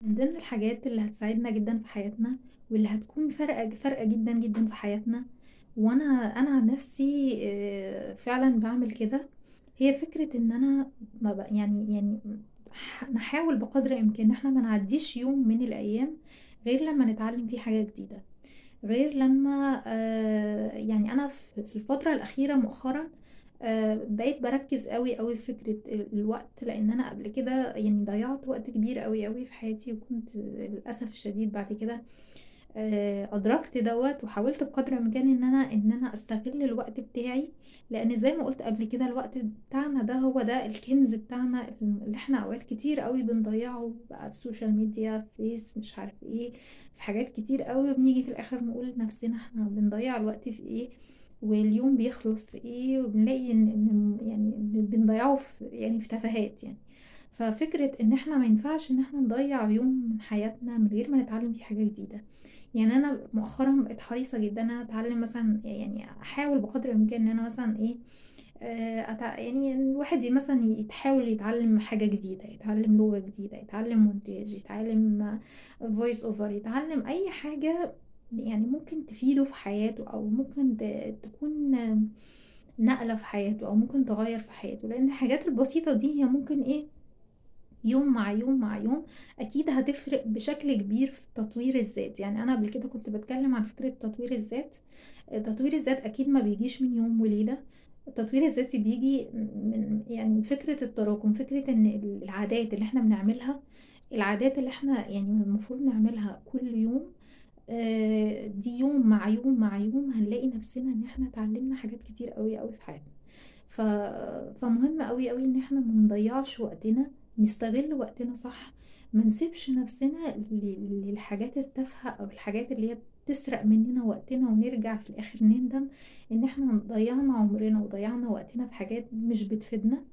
من ضمن الحاجات اللي هتساعدنا جدًا في حياتنا، واللي هتكون فارقة فارقة جدًا، جدًا في حياتنا، وأنا أنا عن نفسي آآ فعلًا باعمل كده، هي فكرة إن أنا ما ب يعني يعني ح نحاول بقدر الإمكان إن إحنا ما نعدّيش يوم من الأيام غير لمّا نتعلم فيه حاجة جديدة، غير لمّا آآ يعني أنا ف في الفترة الأخيرة مؤخرًا آآ بقيت باركّز أوي، أوي في فكرة ال الوقت، لإن أنا قبل كده يعني ضيّعت وقت كبير أوي، أوي في حياتي، وكنت للأسف الشديد بعد كده آآ أدركت دوّة، وحاولت بقدر الإمكان إن أنا إن أنا أستغل الوقت بتاعي، لإن زي ما قُلت قبل كده الوقت بتاعنا ده هو ده الكنز بتاعنا ال اللي إحنا أوقات كتير أوي بنضيّعه بقى في social media، في فيس، مش عارفة إيه، في حاجات كتير أوي، وبنيجي في الآخر نقول لنفسنا إحنا بنضيّع الوقت في إيه، واليوم بيخلص في إيه، وبنلاقي إن إن يعني ب بنضيّعه في يعني في تفاهات يعني. ففكرة إن إحنا ما ينفعش إن إحنا نضيّع يوم من حياتنا من غير ما نتعلم فيه حاجة جديدة، يعني أنا مؤخرًا بقيت حريصة جدًا إن أنا أتعلم مثلًا يعني أحاول بقدر الإمكان إن أنا مثلًا إيه، آآ أتع يعني الواحد ي مثلًا يتحاول يتعلم حاجة جديدة، يتعلم لغة جديدة، يتعلم مونتاج، يتعلم voice over، يتعلم أي حاجة يعني ممكن تفيده في حياته، أو ممكن ت تكون نقلة في حياته، أو ممكن تغيّر في حياته، لإن الحاجات البسيطة دي هي ممكن إيه، يوم مع يوم، مع يوم أكيد هتفرق بشكل كبير في تطوير الذات، يعني أنا قبل كده كنت باتكلم عن فكرة تطوير الذات، تطوير الذات أكيد ما بيجيش من يوم وليلة، التطوير الذاتي بييجي من يعني فكرة التراكم، فكرة إن ال العادات اللي إحنا بنعملها، العادات اللي إحنا يعني المفروض نعملها كل يوم آآ دي يوم مع يوم، مع يوم هنلاقي نفسنا إن إحنا اتعلمنا حاجات كتير أوي، أوي في حياتنا، ف فمهم أوي، أوي إن إحنا ما نضيّعش وقتنا، نستغل وقتنا صح، ما نسيبش نفسنا ل للحاجات التافهة، أو الحاجات اللي هي بتسرق مننا وقتنا، ونرجع في الآخر نندم إن إحنا ضيّعنا عمرنا، وضيّعنا وقتنا في حاجات مش بتفيدنا،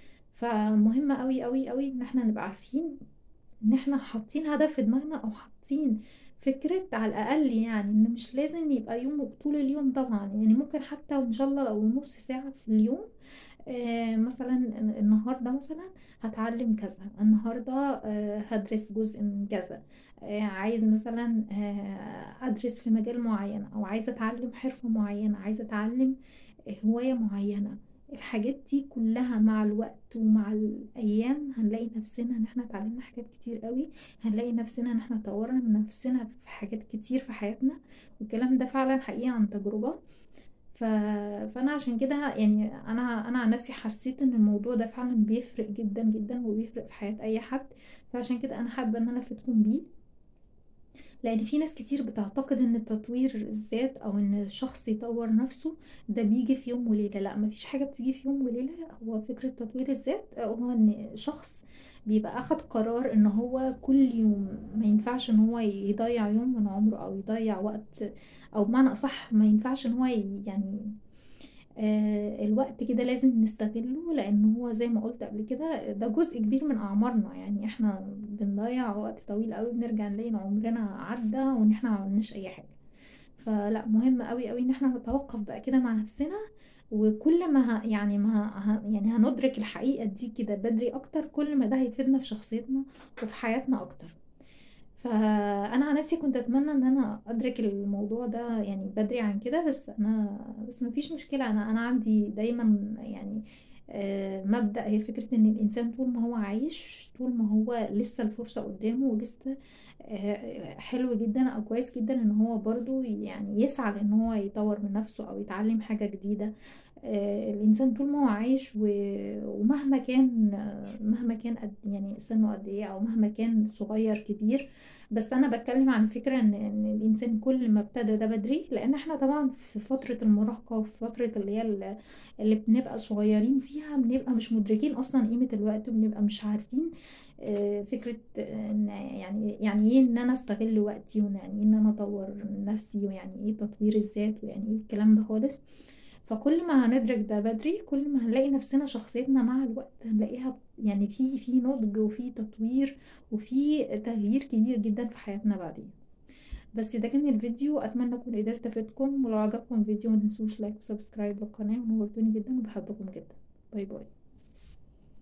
فمهم أوي، أوي، أوي إن إحنا نبقى عارفين إن إحنا حاطين هدف في دماغنا، أو حاطين فكرة على الأقل يعني إن مش لازم يبقى يوم طول اليوم طبعًا، يعني ممكن حتى وإن شاء الله لو نُص ساعة في اليوم آآ مثلًا ال النهارده مثلًا هاتعلم كذا، النهارده آآ هادرس جزء من كذا، آآ عايز مثلًا آآ أدرس في مجال معيّن، أو عايزة أتعلم حرفة معيّنة، عايزة أتعلم هواية معيّنة، الحاجات دي كلها مع الوقت ومع الأيام هنلاقي نفسنا إن إحنا اتعلمنا حاجات كتير أوي، هنلاقي نفسنا إن إحنا طوّرنا من نفسنا في حاجات كتير في حياتنا، والكلام ده فعلًا حقيقي عن تجربة، ف فأنا عشان كده يعني أنا أنا عن نفسي حسيت إن الموضوع ده فعلًا بيفرق جدًا، جدًا، وبيفرق في حياة أي حد، فعشان كده أنا حابة إن أنا أفيدكم بيه. لإن في ناس كتير بتعتقد إن تطوير الذات، أو إن الشخص يطوّر نفسه ده بييجي في يوم وليلة، لأ ما فيش حاجة بتيجي في يوم وليلة، هو فكرة تطوير الذات هو إن شخص بيبقى أخد قرار إن هو كل يوم ما ينفعش إن هو يضيّع يوم من عمره، أو يضيّع وقت أو بمعنى أصح ما ينفعش إن هو ي يعني آآ الوقت كده لازم نستغله، لإن هو زي ما قُلت قبل كده ده جزء كبير من أعمارنا، يعني إحنا بنضيّع وقت طويل أوي، بنرجع نلاقي إن عمرنا عدّى، وإن إحنا ما عملناش أي حاجة، فلأ مهم أوي، أوي إن إحنا نتوقف بقى كده مع نفسنا، وكل ما ه يعني ما ه يعني هندرك الحقيقة دي كده بدري أكتر، كل ما ده هيفيدنا في شخصيتنا وفي حياتنا أكتر. فأنا عن نفسي كنت أتمنى إن أنا أدرك الموضوع ده يعني بدري عن كده، بس أنا بس ما فيش مشكلة، أنا أنا عندي دايمًا يعني آآ مبدأ هي فكرة إن الإنسان طول ما هو عايش، طول ما هو لسه الفرصة قدامه، ولسه آآ حلو جدًا أو كويس جدًا إن هو برضه يعني يسعى لإن هو يطوّر من نفسه، أو يتعلم حاجة جديدة، آآ الإنسان طول ما هو عايش و ومهما كان مهما كان قد يعني سنه قد إيه، أو مهما كان صغير كبير، بس أنا باتكلم عن فكرة إن إن الإنسان كل ما ابتدى ده بدري، لإن إحنا طبعًا في فترة المراهقة، وفي فترة اللي هي ال اللي بنبقى صغيرين فيها، بنبقى مش مدركين أصلًا قيمة الوقت، وبنبقى مش عارفين آآ فكرة إن يعني يعني إيه إن أنا أستغل وقتي، ويعني إيه إن أنا أطوّر من نفسي، ويعني إيه تطوير الذات، ويعني إيه الكلام ده خالص، فكل ما هندرك ده بدري، كل ما هنلاقي نفسنا شخصيتنا مع الوقت هنلاقيها يعني في في نضج، وفي تطوير، وفي تغيير كبير جدًا في حياتنا بعدين. بس ده كان الفيديو، أتمنى أكون قدرت أفيدكم، ولو عجبكم الفيديو ما تنسوش لايك وسبسكرايب للقناة، ونورتوني جدًا، وباحبكم جدًا، باي باي.